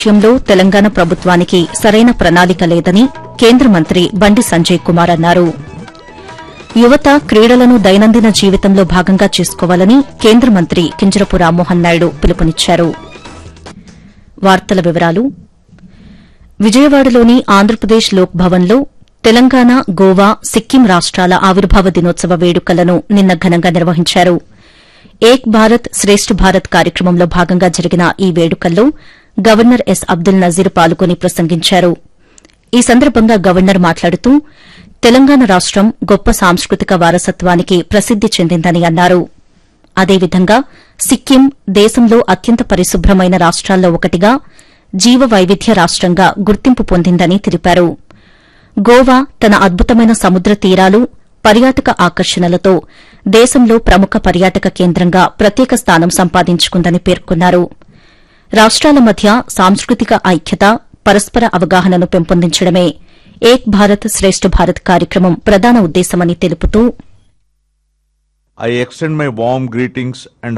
విషయంలో తెలంగాణ ప్రభుత్వానికి సరైన ప్రణాళిక లేదని కేంద్ర మంత్రి బండి సంజయ్ కుమార్ అన్నారు యువత క్రీడలను దైనందిన జీవితంలో భాగంగా చేసుకోవాలని కేంద్ర మంత్రి కింజరపు రామ్మోహన్ నాయుడు పిలుపునిచ్చారు వార్తల వివరాలు విజయవాడలోని ఆంధ్రప్రదేశ్ లోక్ భవన్లో తెలంగాణ గోవా సిక్కిం రాష్ట్రాల ఆవిర్భావ దినోత్సవ వేడుకలను నిన్న ఘనంగా నిర్వహించారు ఏక్ భారత్ శ్రేష్ఠ భారత్ కార్యక్రమంలో భాగంగా జరిగిన ఈ వేడుకల్లో గవర్నర్ ఎస్ అబ్దుల్ నజీర్ పాల్గొని ప్రసంగించారు ఈ సందర్భంగా గవర్నర్ మాట్లాడుతూ తెలంగాణ రాష్టం గొప్ప సాంస్కృతిక వారసత్వానికి ప్రసిద్ది చెందిందని అన్నారు అదేవిధంగా సిక్కిం దేశంలో అత్యంత పరిశుభ్రమైన రాష్ట్రాల్లో ఒకటిగా జీవ వైవిధ్య రాష్టంగా గుర్తింపు పొందిందని తెలిపారు గోవా తన అద్భుతమైన సముద్ర తీరాలు పర్యాటక ఆకర్షణలతో దేశంలో ప్రముఖ పర్యాటక కేంద్రంగా ప్రత్యేక స్థానం సంపాదించుకుందని పేర్కొన్నారు రాష్ట్రాల మధ్య సాంస్కృతిక ఐక్యత పరస్పర అవగాహనను పెంపొందించడమే ఏక్ భారత్ శ్రేష్ఠ భారత్ కార్యక్రమం ప్రధాన ఉద్దేశమని తెలుపుతూ I extend my warm greetings and